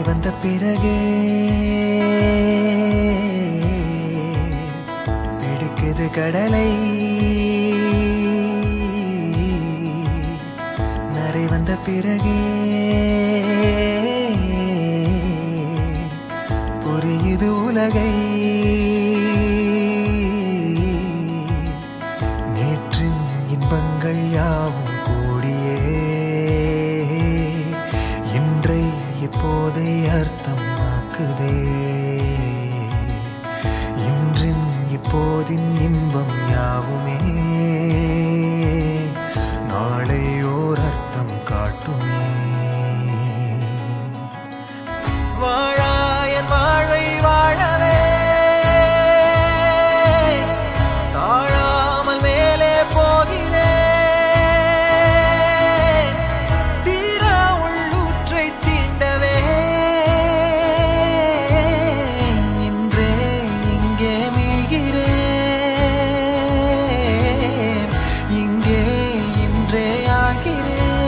வந்த பிறகே பிடிக்குது கடலை நரை வந்த பிறகே புரியுது உலகை நேற்றின் இன்பங்கள் யாவும் கூடியே இன்றை இப்போதை அர்த்தமாக்குதே இன்றின் இப்போதின் இன்பம் யாவுமே நாளை ஓர் அர்த்தம் காட்டுமே வாழாயன் வாழ்வை வாழவே தாழாமல் மேலே போகிறேன் தீரா உள்ளூற்றை தீண்டவே இன்றே இங்கே மீழ்கிறேன் இங்கே இன்றே ஆகிறேன்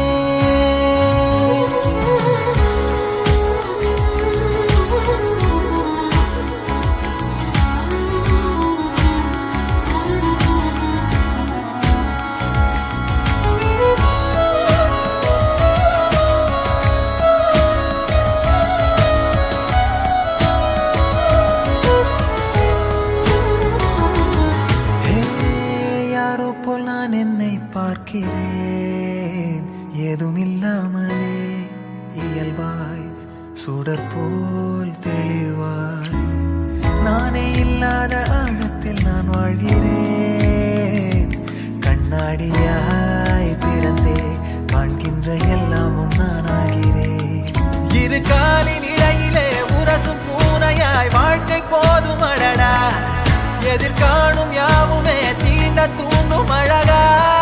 ஹே, யாரோ போல் நான் என்னை பார்க்கிறேன் ஏதும் இல்லாமலே இயல்பாய் சுடர் போல் தெளிவாய் நானே இல்லாத ஆழத்தில் நான் வாழ்கிறேன் கண்ணாடியாய் பிறந்தே காண்கின்ற எல்லாமும் நான் ஆகிறேன் இரு காலின் இடையிலே உரசும் பூனையாய் வாழ்க்கை போதும் அடடா எதிர்காணும் யாவுமே தீண்ட தூண்டும் அழகா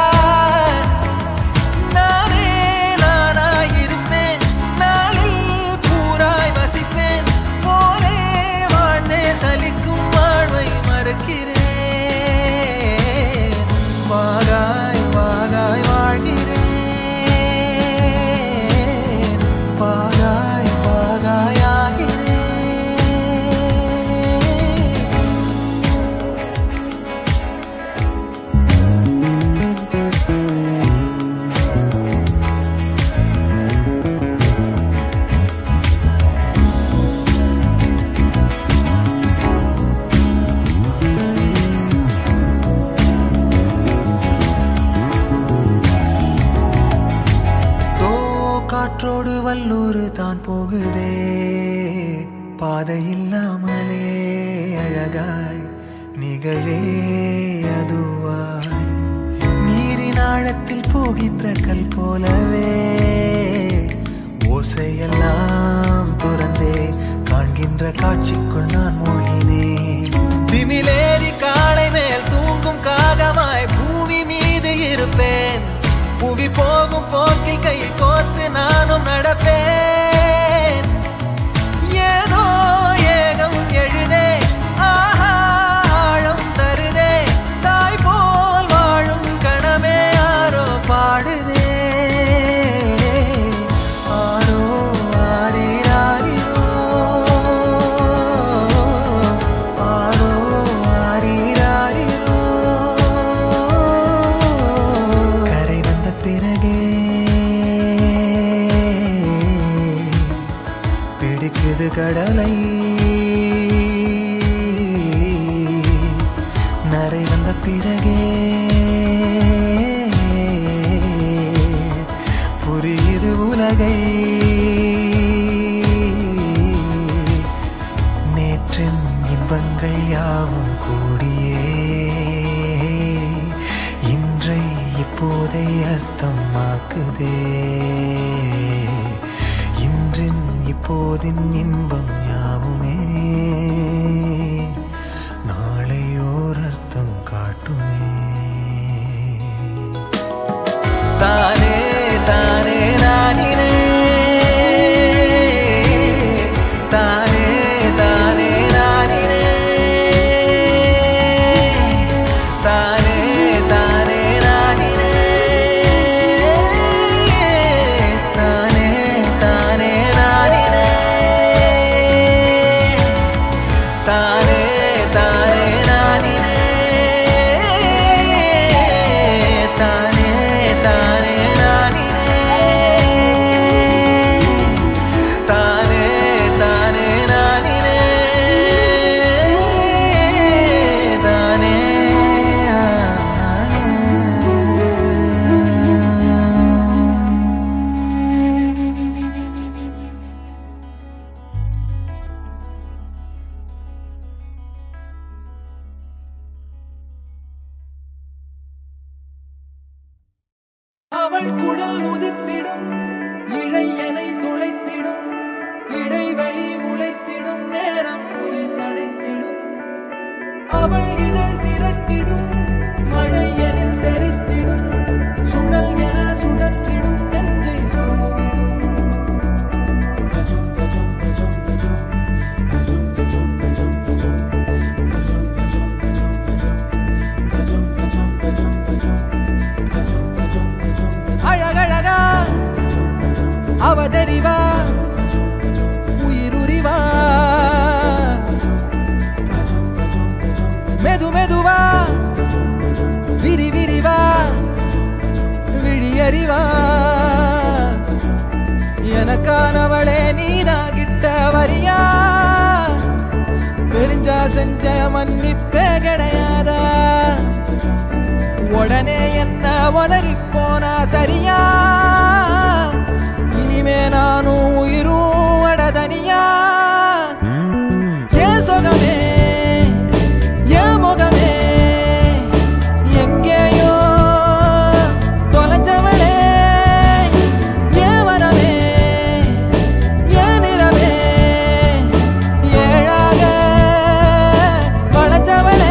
நானே நானாயிருப்பேன் நாளில் பூராய் வசிப்பேன் போலே வாழ்ந்தே சலிக்கும் வாழ்வை மறுக்கிறேன் வாகாய் வாகாய் வாழ்கிறேன் வாகாய் வாகாய் ஆகிறேன் தோ காற்றோடு வல்லூர் தான் போகுதே பாதை இல்லாமலே அழகாய் நிகழே அதுவாய் நீரின் ஆழத்தில் போகின்ற கல் போலவே ஓசையெல்லாம் துறந்தே காண்கின்ற காட்சிக்குள் நான் மூழ்கினேன் திமிலேறி காலை மேல் தூங்கும் காகமாய் பூமி மீது இருப்பேன் புவி போகும் போக்கில் கை கோர்த்து நானும் நடப்பேன் ஏதோ ஏகம் எழுதே ஆஹா ஆழம் தருதே தாய் போல் வாழும் கணமே யாரோ பாடுதே ஆரோ ஆரீராரிரோ ஆரோ ஆரீராரிரோ கரை வந்த பிறகே பிடிக்குது கடலை நரை வந்த பிறகே புரியுது உலகை நேற்றின் இன்பங்கள் யாவும் கூடியே இன்றை இப்போதை அர்த்தமாக்குதே இன்றின் இப்போதின் இன்பம் யாவுமே நாளையோர் அர்த்தம் காட்டுமே தானே தானே நானினே தானே தானே நானினே தானே தானே நானினே தானே தானே நானினே தானே தானே நானினே தானே தானே நானினே தானே தானே நானினே தானே அவள் குழல் உதிர்த்திடும் இழையனை துளைத்திடும் இடைவெளி முளைத்திடும் நேரம் உயிர் நடைத்திடும் அவள் இதழ் திரட்டிடும் மழை என தெரித்திடும் சுழல் என சுழற்றிடும் நெஞ்சை சோதிடும் அழகழகா அவதறிவா உயிருரிவா மெது மெதுவா விரி விரிவா விழியறிவா எனக்கானவளே நீதான் கிட்ட வரியா தெரிஞ்சா செஞ்ச மன்னிப்பே கிடையாதா உடனே என்ன உதறி போனா சரியா இனிமே நானும் உயிரும் அடதனியா ஏன் சுகமே ஏன் முகமே எங்கேயோ தொலைஞ்சவளே ஏன் வரவே ஏன் நிறமே ஏழாக வளைஞ்சவளே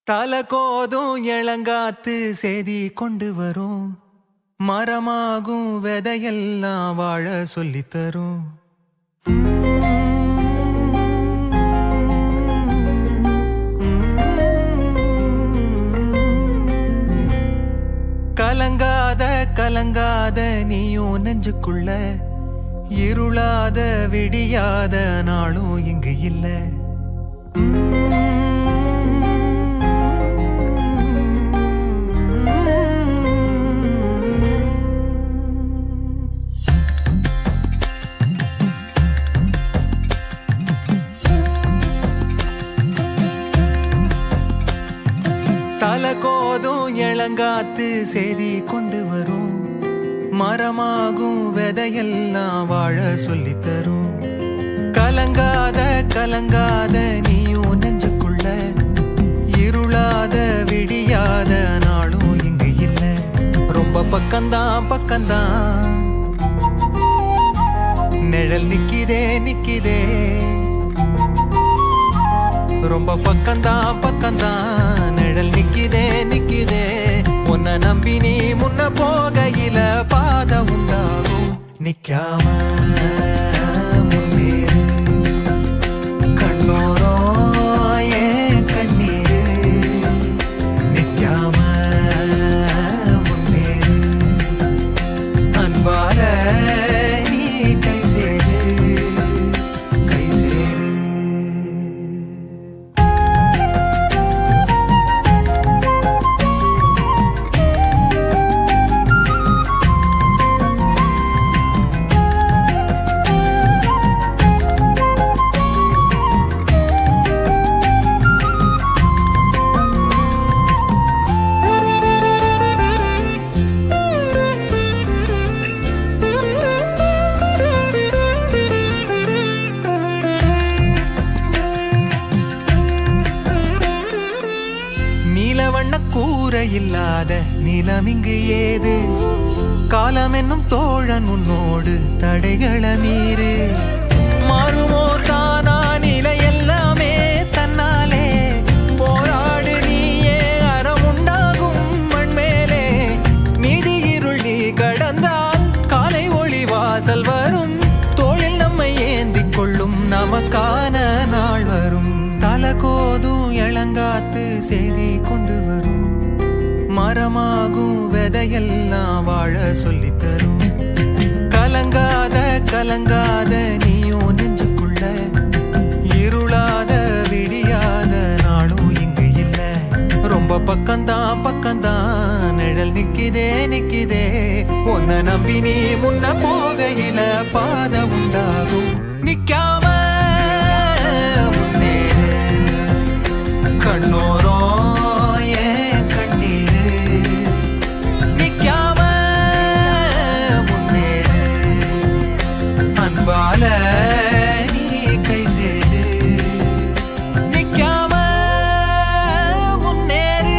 தல கோதும் இளங்காத்து செய்தி கொண்டு வரும் மரமாகும் விதையெல்லாம் வாழ சொல்லித் தரும் கலங்காத கலங்காத நீயும் நெஞ்சுக்குள்ள இருளாத விடியாத நாளும் இங்கு இல்ல தல கோதும் இளங்காத்து செய்தி கொண்டு வரும் மரமாகும் விதையெல்லாம் வாழ சொல்லித் தரும் கலங்காத கலங்காத நீயும் நெஞ்சுக்குள்ள இருளாத விடியாத நாளும் இங்கு இல்ல ரொம்ப பக்கம்தான் பக்கம்தான் நிழல் நிக்கிதே நிக்கிதே ரொம்ப பக்கம்தான் பக்கம்தான் நிழல் நிக்கிதே நிக்கிதே உன்னை நம்பி நீ முன்ன போகையில பாத உண்டாகும் நிக்காம முன்னேறு. கண்ணோரோ ஏன் கண்ணீரு நிக்காம முன்னேறு. அன்பால நீ கை சேரு கை சேரு நீலவண்ண கூரை இல்லாத நிலம் இங்கு ஏது காலம் என்னும் தோழன் உன்னோடு தடைகள மீறு மாறுமோ தானா நிலை எல்லாமே தன்னாலே போராடு நீயே அறம் உண்டாகும் மண்மேலே மீதி இருள் நீ கடந்தால் காலை ஒளி வாசல் வரும் தோளில் நம்மை ஏந்திக் கொள்ளும் நமக்கான நாள் வரும் தலகோதும் இளங்காத்து செய்தி கொண்டு வரும் மரமாகும் விதையெல்லாம் வாழ சொல்லித் தரும் கலங்காத கலங்காத நீயும் நெஞ்சுக்குள்ள இருளாத விடியாத நாளும் இங்கு இல்ல ரொம்ப பக்கம்தான் பக்கம்தான் நிழல் நிக்கிதே நிக்கிதே உன்னை நம்பி நீ முன்ன போகையில பாத உண்டாகும் நிக்காம முன்னேறு. கண்ணோரோ ஏன் கண்ணீரு நிக்காம முன்னேறு அன்பால நீ கை சேரு நிக்காம முன்னேறு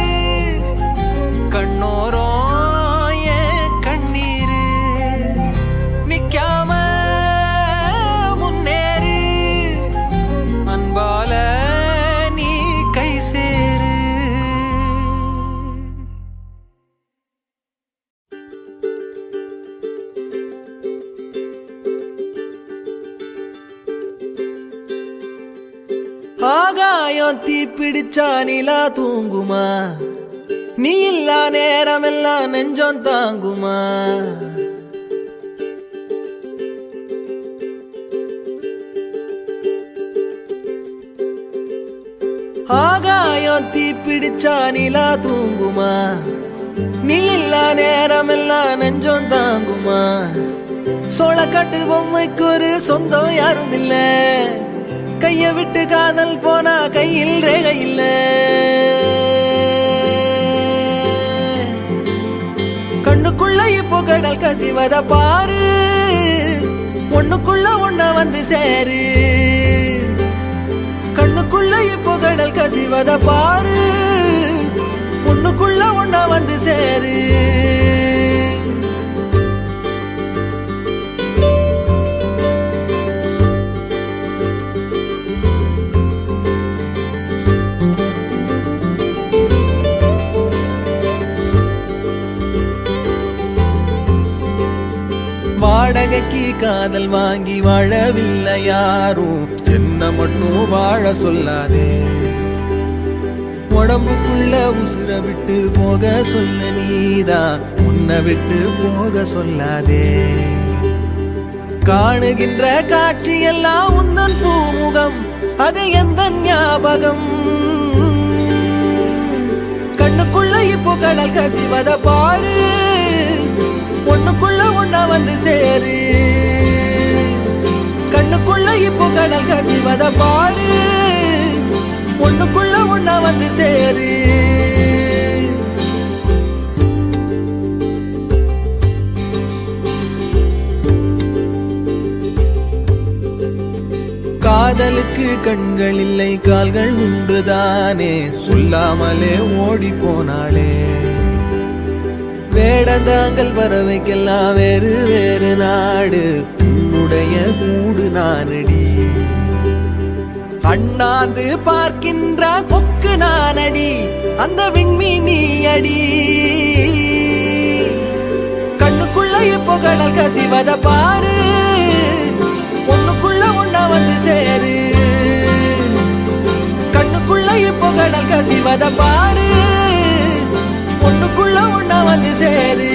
கண்ணோரோ ஏன் கண்ணீரு நிக்காம முன்னேறு அன்பால நீ கை சேரு ஆகாயம் தீ பிடிச்சா நிலா தூங்குமா நீ இல்லா நேரமெல்லாம் நெஞ்சம் தாங்குமா ஆகாயம் தீ பிடிச்சா நிலா தூங்குமா நீ இல்லா நேரமெல்லாம் நெஞ்சம் தாங்குமா சோளக்காட்டு பொம்மைக்கு ஒரு சொந்தம் யாரும் இல்ல கைய விட்டு காதல் போனா கையில் ரேகை இல்ல கண்ணுக்குள்ள இப்போ கடல் கசிவத பாரு ஒண்ணுக்குள்ள ஒண்ண வந்து சேரு கண்ணுக்குள்ள இப்போ கடல் கசிவத பாரு ஒண்ணுக்குள்ள ஒண்ண வந்து சேரு காதல் வாங்கி வாழவில்லை யாரும் என்ன மட்டும் வாழ சொல்லாதே உடம்புக்குள்ள உசுர விட்டு போக சொல்ல நீதான் உன்னை விட்டு போக சொல்லாதே காணுகின்ற காட்சி எல்லாம் உந்தன் பூமுகம் அது எந்த ஞாபகம் கண்ணுக்குள்ள இப்போ கடல் கசிவத பாரு ஒண்ணுக்குள்ள ஒண்ணா வந்து சேரு கண்ணுக்குள்ள இப்போ கடல் கசிவத பாரு ஒண்ணுக்குள்ள ஒண்ணா வந்து சேரு காதலுக்கு கண்கள் இல்லை கால்கள் உண்டுதானே சொல்லாமலே ஓடி போனாளே வேடந்தாங்கள் பறவைக்கெல்லாம் வேறு வேறு நாடு உன்னுடைய கூடு நானடி அண்ணாந்து பார்க்கின்ற கொக்கு நானடி அந்த விண்மீன் நீ அடி கண்ணுக்குள்ள இப்போ கடல் கசிவத பாரு ஒண்ணுக்குள்ள ஒண்ணா வந்து சேரு கண்ணுக்குள்ள இப்போ கடல் கசிவத பாரு ஒண்ணுக்குள்ள ஒண்ணா வந்து சேரு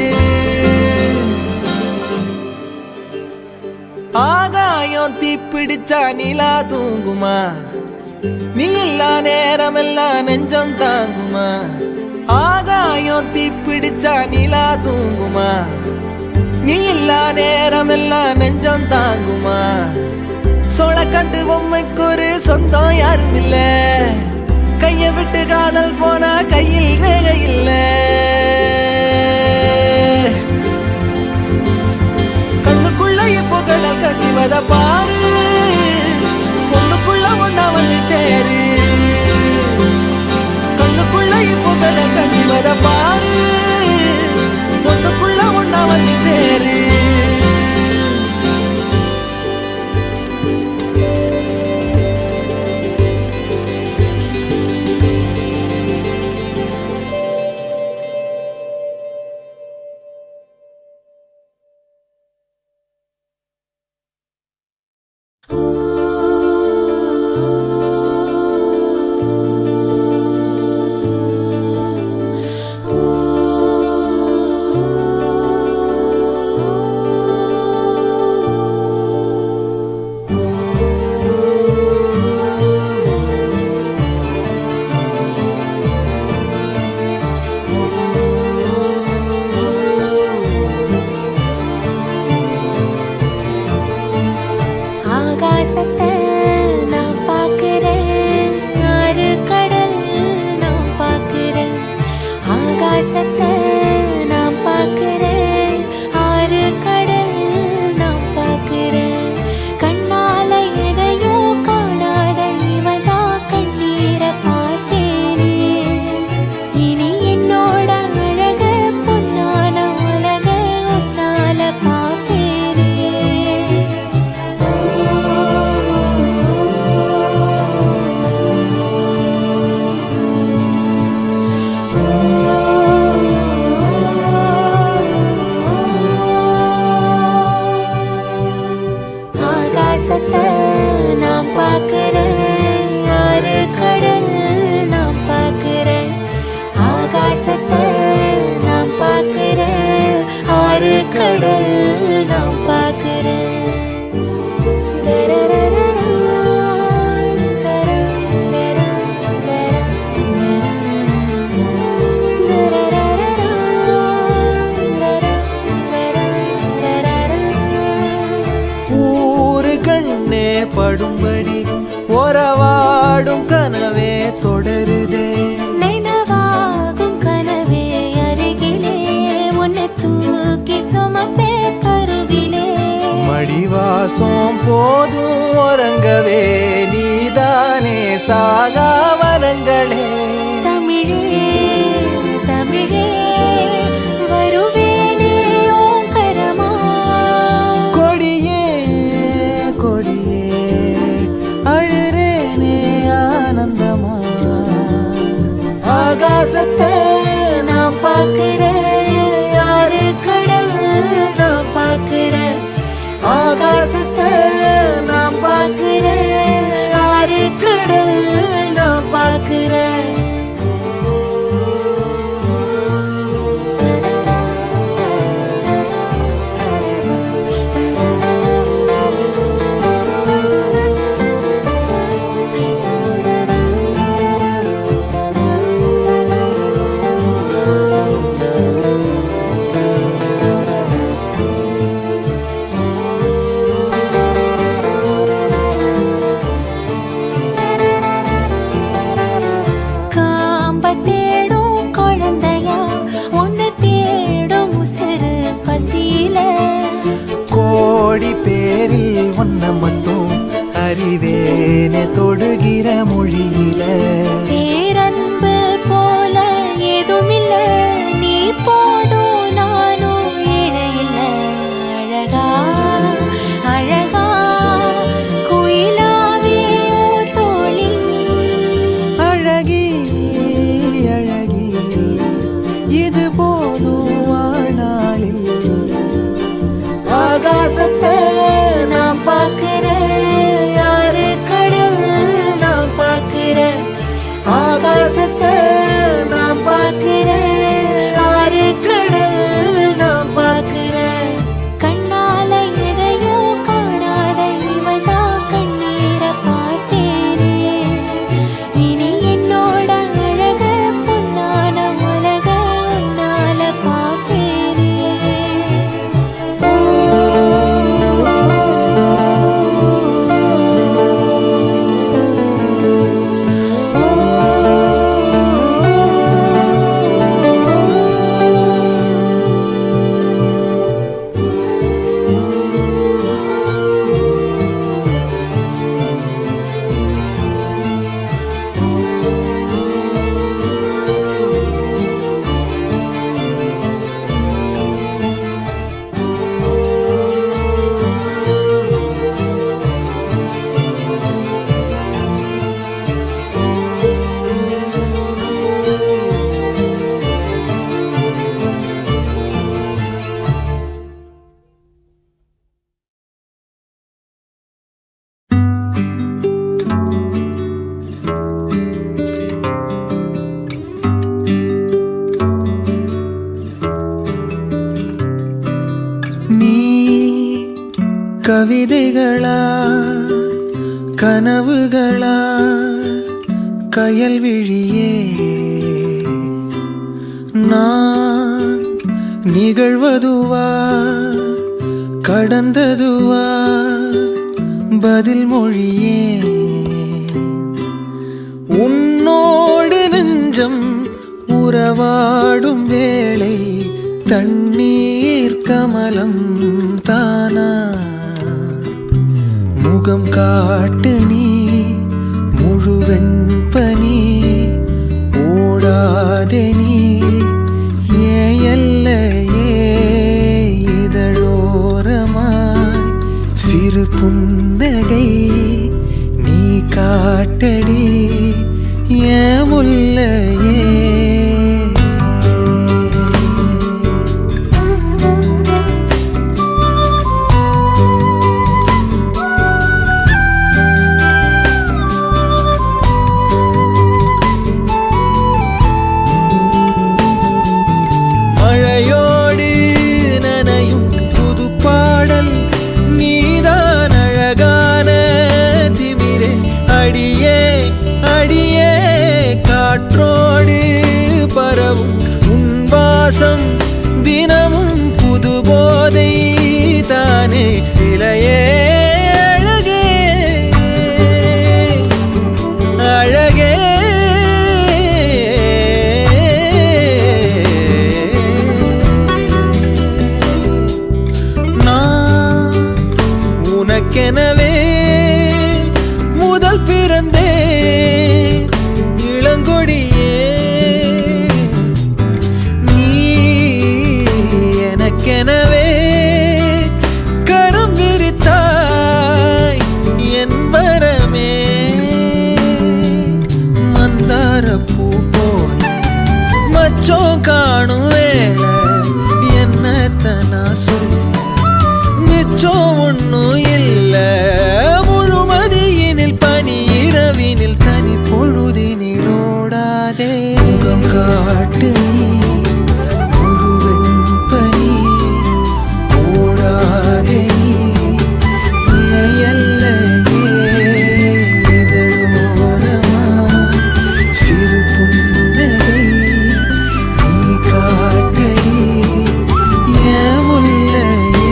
ஆகாயம் தீப்பிடிச்சா நிலா தூங்குமா நீ இல்லா நேரம் எல்லாம் நெஞ்சம் தாங்குமா ஆகாயம் தீப்பிடிச்சா நிலா தூங்குமா நீ இல்லா நேரம் எல்லாம் நெஞ்சம் தாங்குமா சோளக்கட்டு பொம்மைக்கு ஒரு சொந்தம் யாரும் இல்ல கைய விட்டு காதல் போனா கையில் ரேகை இல்ல கண்ணுக்குள்ள இப்போ கடல் கசிவத பாரு ஒண்ணுக்குள்ள ஒண்ணா வந்து சேரு கண்ணுக்குள்ள இப்போ கடல் கசிவத பாரு ஒண்ணுக்குள்ள ஒண்ணா வந்து சேரு ஆகாசத்தை நான் பார்க்கிறேன் ஆறு கடல் நான் பார்க்கிறேன் ஆகாசத்தை நான் பார்க்கிறேன் ஆறு கடல் நான் பார்க்கிறேன் கண்ணால எதையோ காணாத இவதா கண்ணீரை பார்த்தேனே இனி என்னோட அழக பொன்னான உலக உன்னால பார்ப்பேனே ஆகாசத்தை நான் பார்க்கிறேன் ஆறு கடல் நான் பார்க்கிறேன் ஆகாசத்தை நான் பார்க்கிறேன் ஆறு கடல் நான் பார்க்கிறேன் ஊரு கண்ணே படும்படி ஒரவாடும் கனவே தொடருதே நினைவாகும் கனவே அருகிலே உன்னை தூக்கி சுமப்பே கருவிலே மடிவாசம் போதும் உறங்கவே நீதானே சாகா வரங்களே தமிழே தமிழே வருவேனே ஓங்கரமா கொடியே கொடியே அழுறேனே ஆனந்தமா ஆகாசத்தை நான் பார்க்கிறேன் யாரு கடல் நான் பார்க்கிறேன் ஆகாச ஒன்ன மட்டும் அறிவேனே தொடுகிற மொழியில பேரன்பு போல எதுமில்ல நீ போதும் நானும் இழையில்ல அழகா அழகா குயிலாவே உன் தோழி அழகி அழகி இது போதும் வாழ்நாளில் ஆகாசத்தை நான் பார்க்கிறேன் யாரு கடல் நான் பார்க்கிறேன் ஆகாசத்தை நான் பார்க்கிறேன் யாரு கடல் நான் பார்க்கிறேன் கண்ணால எதையோ காணாத இவதான் கண்ணீர பார்த்தேனே இனி என்னோட அழக பொன்னான உலக உன்னால பார்ப்பேனே நீ கவிதைகளா கனவுகளா கயல்விழியே நான் நிகழ்வதுவா கடந்ததுவா பதில் மொழியே உன்னோடு நெஞ்சம் உறவாடும் வேளை தண்ணீர் கமலம் தானா முகம் காட்டு நீ முழுவெண் பனி ஓடாதே நீ ஏன் எல்லையே இதழோரமாய் சிறு புன்னகை நீ காட்டடி ஏன் முல்லையே மழையோடு நனையும் புது பாடல் நீதான் அழகான திமிரே அடியே அடியே காற்றோடு பரவும் உன் வாசம் தினமும் புது போதை தானே சிலையே அழகே அழகே நான் உனக்கெனவே முதல் பிறந்தே இளங்கொடியே நீ எனக்கெனவே கரம் விரித்தாய் என் வரமே மந்தார பூ போல மச்சம் காணும் வேளை என்னத்த நான் சொல்ல மிச்சம் ஒண்ணும் இல்ல முழுமதியினில் பனி இரவினில் தனி பொழுதினில் ஓடாதே முகம் காட்டு நீ முழுவெண் பனி ஓடாதே நீ என் எல்லையே இதழோரமா சிறு புன்னகை நீ காட்டடி ஏன் முல்லையே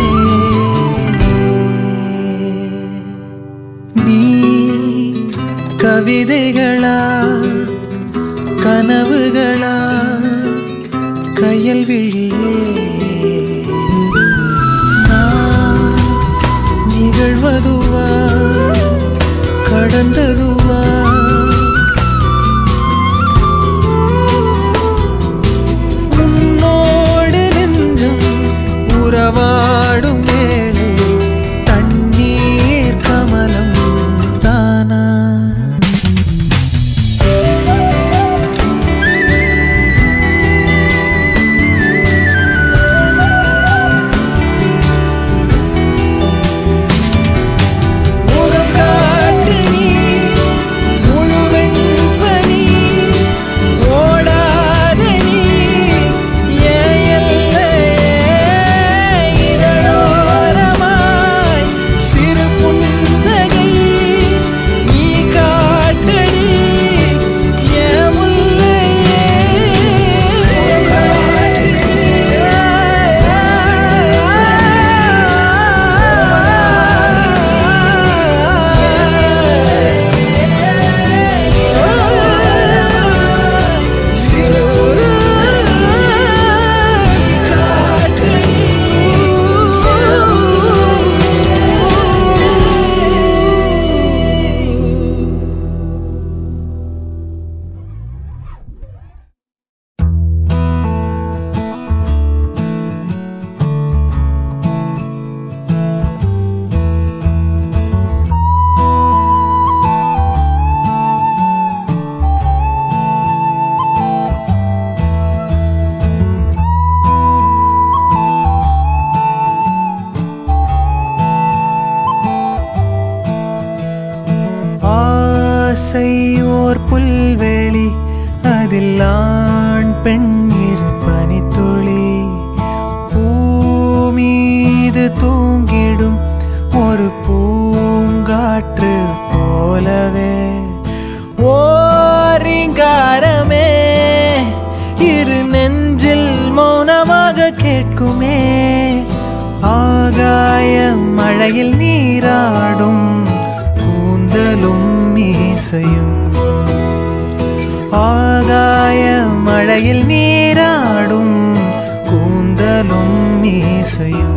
நீ கவிதைகளா கனவுகளா கையல் விழியே நான் நிகழ்வதுவா வந்ததுவா உன்னோடு நெஞ்சம் உறவாடும் வேளை தண்ணீர் கமலம் தானா முகம் காட்டு நீ முழுவெண் பனி ஓடாத நீ ஏன் எல்லையே இதழோரமாய் சிறு புன்னகை நீ காட்டடி ஏன் ஆசை ஓர் புல்வெளி அதில் ஆண் பெண் இரு பனித்துளி பூமீது தூங்கிடும் ஒரு பூங்காற்று போலவே ஓரிங்காரமே இரு நெஞ்சில் மௌனமாக கேட்குமே ஆகாய மழையில் நீராடும் கூந்தலும் மீசையும் ஆகாய மழையில் நீராடும் கூந்தலும் மீசையும்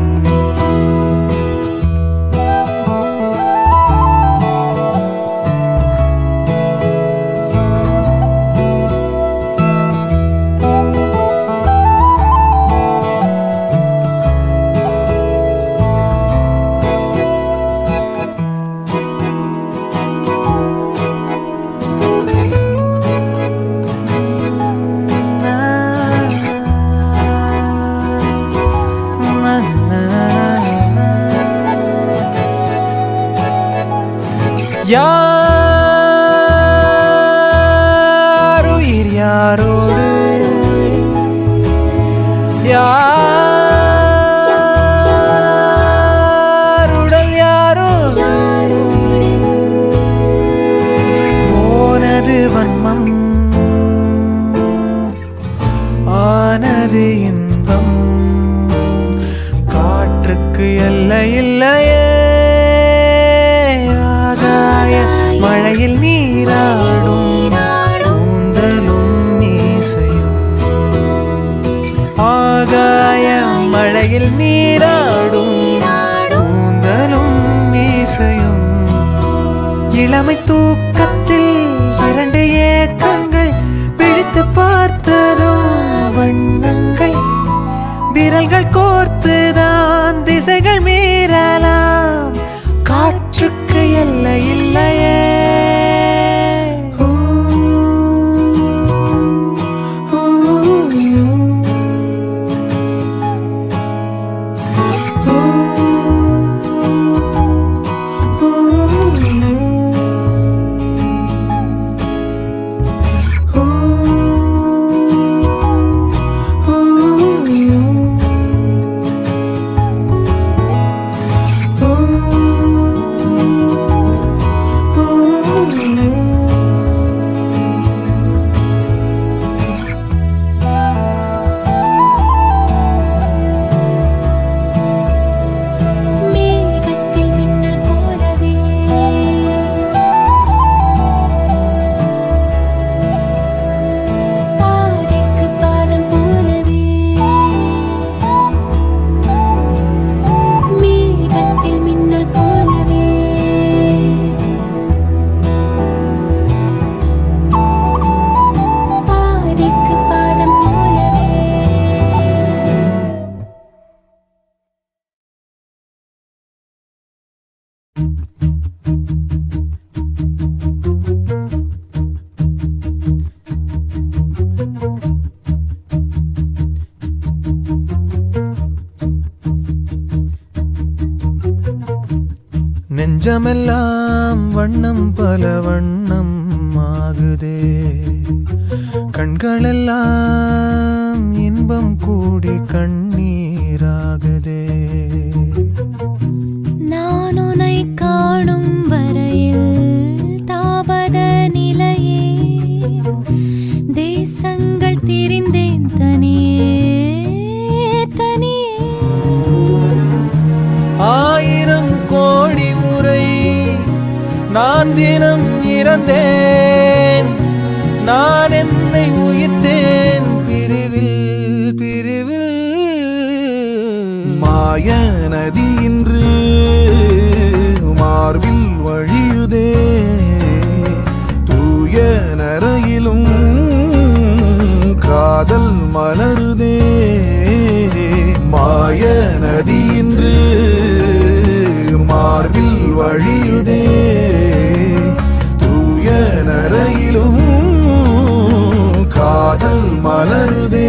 யாருயிர் யாரோடு யாருடல் யாரோ போனது வன்மம் ஆனது இன்பம் காற்றுக்கு எல்லை இல்லையே ஆகாய மழையில் நீராடும் கூந்தலும் மீசையும் ஆகாய மழையில் நீராடும் கூந்தலும் மீசையும் இளமை தூக்கத்தில் இரண்டு ஏக்கங்கள் பிடித்து பார்த்ததும் வண்ணங்கள் விரல்கள் கோர்த்துதான் திசைகள் மீறலாம் காற்றுக்கு எல்லை இல்லையே ஊ, ஊ, ஊ, ஊ. நெஞ்சமெல்லாம் வண்ணம் பல வண்ணம் ஆகுதே கண்களெல்லாம் இன்பம் கூடி கண்ணீராகுதே நான் உன்னை காணும் வரையில் தாபத நிலையே தேசங்கள் திரிந்தேன் தனியே தனியே ஆயிரம் கோடி முறை நான் தினம் இறந்தேன் நான் என்னை உயிர்த்தேன் பிரிவில் பிரிவில் மாய நதி இன்று மார்பில் வழியுதே தூய நரையிலும் காதல் மலருதே மாய நதி இன்று மார்பில் வழியுதே தூய நரையிலும் காதல் மலருதே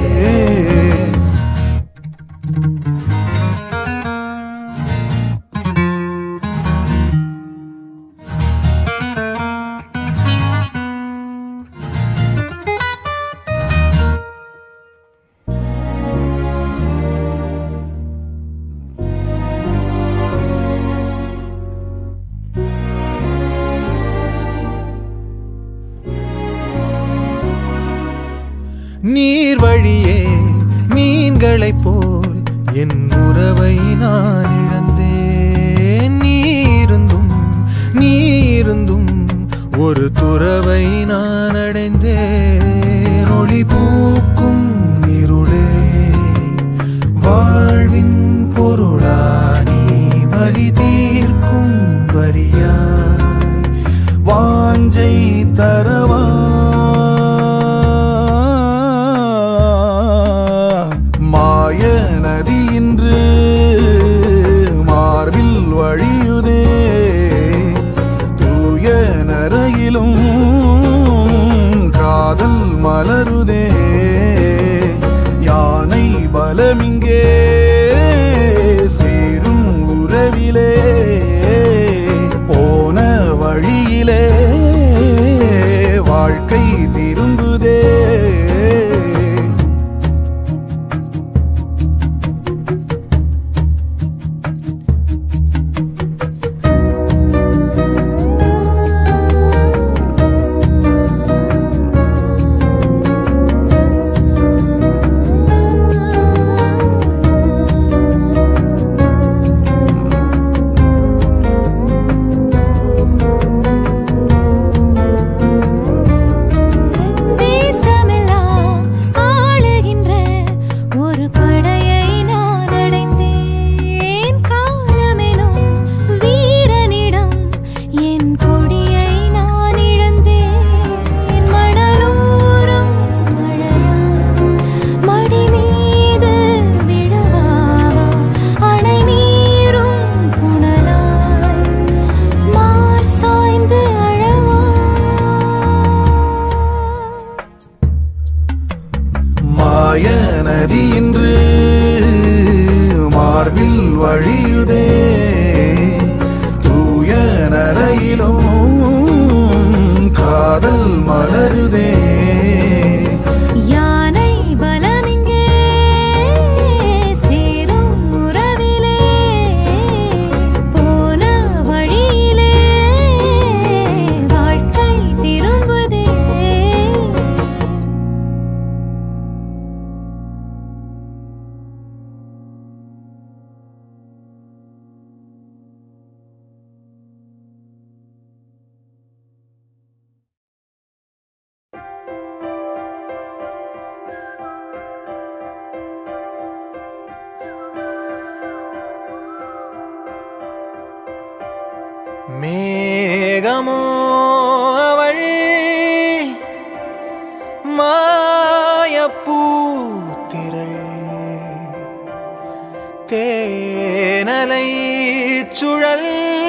நீர் வழியே மீன்களைப் போல் என் உறவை நான் இழந்தேன் நீருந்தும் நீருந்தும் ஒரு துறவை நான் அடைந்தேன் ஒளி பூக்கும் இருளே வாழ்வின் பொருளானி வலி தீர்க்கும் வரியாய் வாஞ்சை தரவா மாய நதி இன்று மார்பில் வழியுதே தூய நரையிலும் காதல் மலருதே யானை பலமிங்கே சேரும் உறவிலே போன வழியிலே வாழ்க்கை திரும்புதே தேசமெல்லாம் ஆளுகின்ற ஒரு படையை நான் அடைந்தேன் காலமெனும் வீரனிடம் என் கொடியை நான் இழந்தேன் மணலூரும் மழையா மடி மீது விழவாவா அணை நீரும் புனலாய் மார் சாய்ந்து அழவா மாய நதி இன்று மார்பில் வழியுதே தூய நரையிலும் காதல் மலருதே யானை பலமிங்கே சேரும் உறவிலே போன வழியிலே வாழ்க்கை திரும்புதே மேகமோ அவள் மாயப்பூத்திரள் தேனலை சுழல்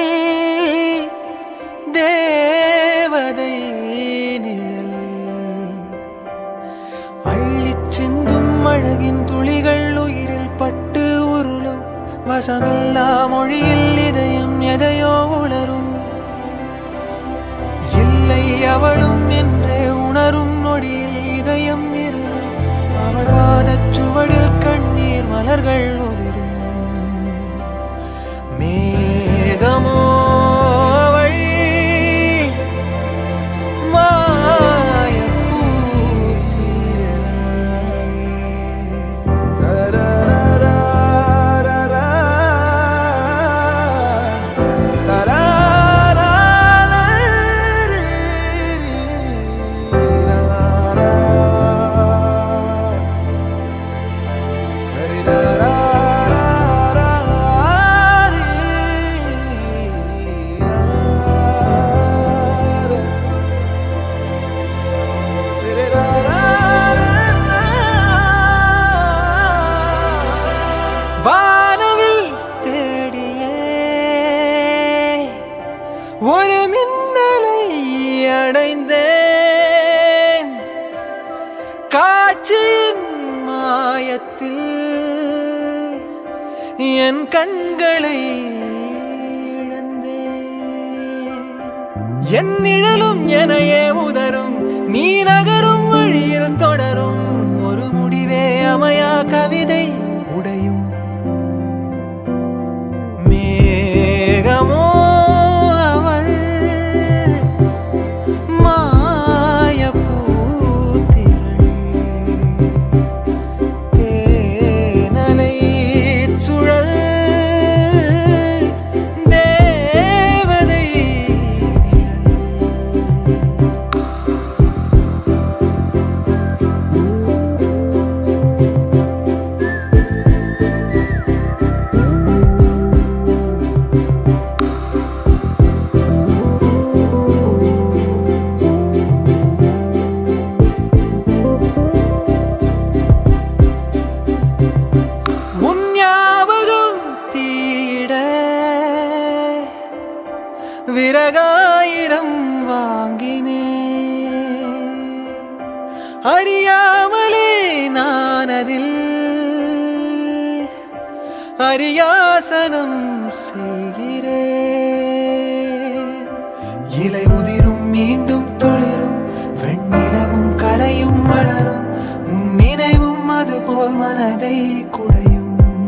தேவதை நிழல் அள்ளிச் சிந்தும் அழகின் துளிகள் உயிரில் பட்டு உருளும் வசமில்லா மொழியில் இதயம் எதையோ அவளும் என்றே உணரும் நொடியில் இதயம் இருளும் அவள் பாதச் சுவடில் கண்ணீர் மலர்கள் உதிரும் மேகமோ அவள் வானவில் தேடியே ஒரு மின்னலை அடைந்தேன் காட்சியின் மாயத்தில் என் கண்களை இழந்தேன் என் நிழலும் எனையே உதரும் நீ நகரும் வழியில் தொடரும் ஒரு முடிவே அமையா கவிதை உடையும் மேகமோ அவள் மாயப்பூத்திரள் தேனலை சுழல் தேவதை நிழல். உன் ஞாபகம் தீட விறகாயிரம் வாங்கினே அறியாமலே நான் அதில் அரியாசனம் செய்கிறேன் இலை உதிரும் மீண்டும் துளிரும் வெண்ணிலவும் கரையும் வளரும் உன் நினைவும் அதுபோல் மனதை குடையும்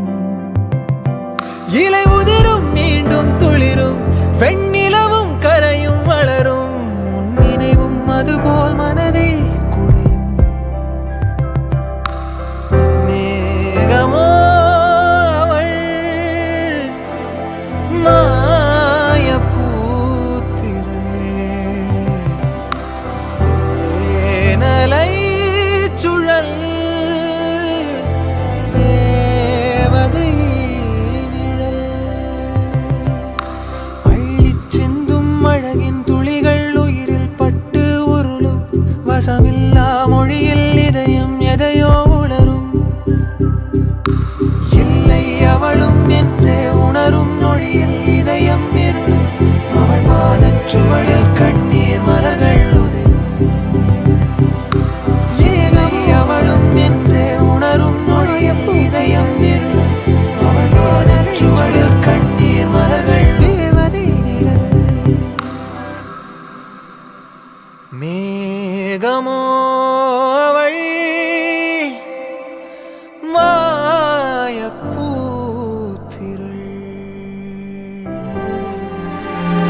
இலை உதிரும் மீண்டும் துளிரும் வெண்ணிலவும் கரையும் வளரும் உன் நினைவும் அதுபோல் மனதை குடையும் மேகமோ அவள் மாயப்பூத்திரள் தேனலை சுழல் தேவதை நிழல் அள்ளிச் சிந்தும் அழகின் துளிகள் உயிரில் பட்டு உருளும் வசமில்லா மொழியில் இதயம் எதையோ உணரும் இல்லை அவளும் என்றே உணரும் நொழியில் இதயம் இருளும் அவள் பாதச் சுவடில் கண்ணீர் மலர்கள் உதிரும் இல்லை அவளும் என்றே உணரும் நொழியில் இதயம் இருளும் அவள் பாதச் சுவடில் கண்ணீர் மலர்கள் தேவதை நிழல் மேகமோ அவள் மாயப்பூத்திரள்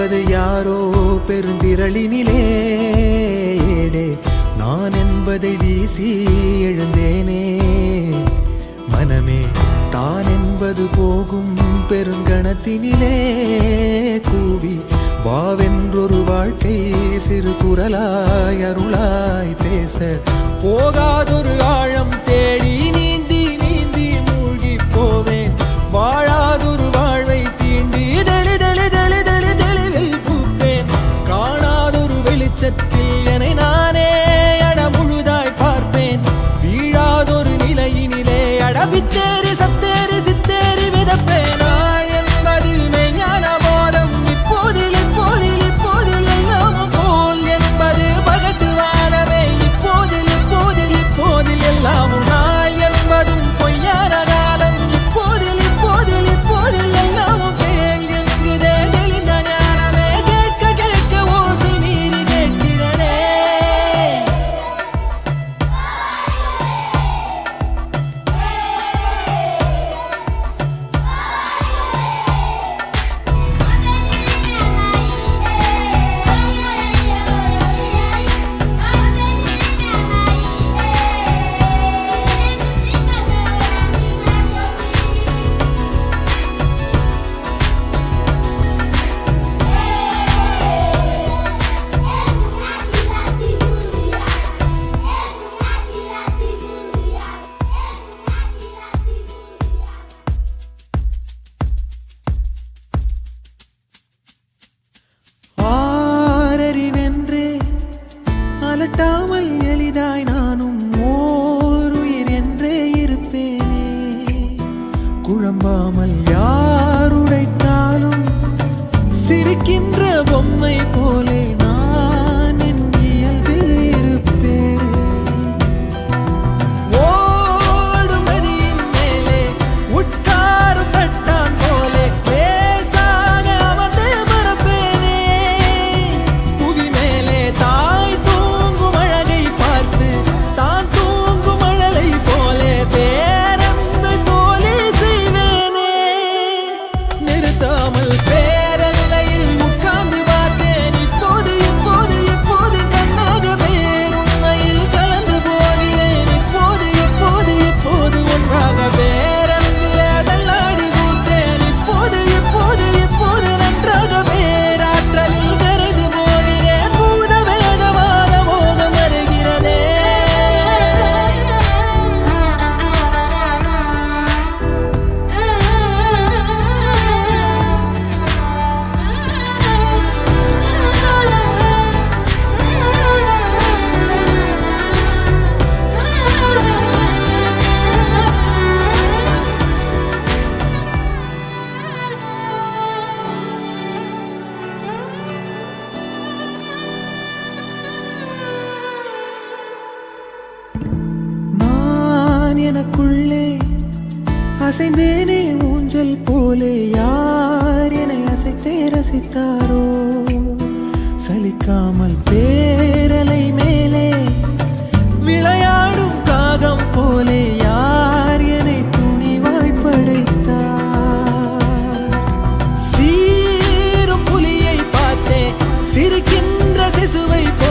என்பது யாரோ பெருந்திரளினிலே ஏடே நான் என்பதை வீசி எழுந்தேனே மனமே தான் என்பது போகும் பெருங்கணத்தினிலே கூவி வாவென்றொரு வாழ்க்கை சிறு குரலாய் அருளாய் பேச போகாதொரு ஆழம் தேடி நீந்தி நீந்தி மூழ்கி போவேன் வாழாதொரு வாழ்வை தீண்டி தெளி தெளி தெளி தெளி தெளிவில் பூப்பேன் காணாதொரு வெளிச்சத்தில் என்னை நானே அட முழுதாய் பார்ப்பேன் வீழாதொரு நிலையினிலே அடவித்தேறி சத்தேறி சித்தேறி விதப்பேன் நாள் என்பது மெய்ஞான போதம் இப்போதில் இப்போதில் இப்போதில் எல்லாமும் போல் என்பது பகட்டு வாழவே இப்போதில் இப்போதில் இப்போதில் எல்லாமும் நாள் என்பதும் பொய்யான காலம் இப்போதில் இப்போதில் இப்போதில் எல்லாமும் கேள் என்கிறதே தெளிந்த ஞானமே கேட்க கேட்க ஓசை மீறி கேட்கிறனே ஆரறிவென்றே அலட்டாமல் எளிதாய் நானும் ஓருயிர் என்றே இருப்பேனே குழம்பாமல் யாருடைத்தாலும் சிரிக்கின்ற பொம்மை போலே நான் என் இயல்பில் இருப்பேன் ஓடும் நதியின் மேலே உட்காரும் தட்டான் போலே லேசாக அமர்ந்து மறப்பேனே புவி மேலே தாய் தூங்கும் அழகை பார்த்து தான் தூங்கும் அழலை போலே பேரன்பை போலே செய்வேனே நிறுத்தாமல் பேரல்லையில் உட்கார்ந்து பார்த்தேன் இப்போது இப்போது இப்போது கண்ணாக பேருண்மையில் கலந்து போகிறேன் இப்போது இப்போது இப்போது ஒன்றாக பேரன்பில தள்ளாடி பூத்தேன் இப்போது இப்போது இப்போது நன்றாக பேராற்றலில் கரைந்து போகிறேன் பூத வேதமான மோகம் வருகிறதே நான் எனக்குள்ளே அசைந்தேனே ஊஞ்சல் போலே யார் என்னை அசைத்தே ரசித்தாரோ சலிக்காமல் பேரலை மேலே விளையாடும் காகம் போலே யார் என்னை துணிவாய் படைத்தார் சீரும் புலியை பார்த்தே சிரிக்கின்ற சிசுவை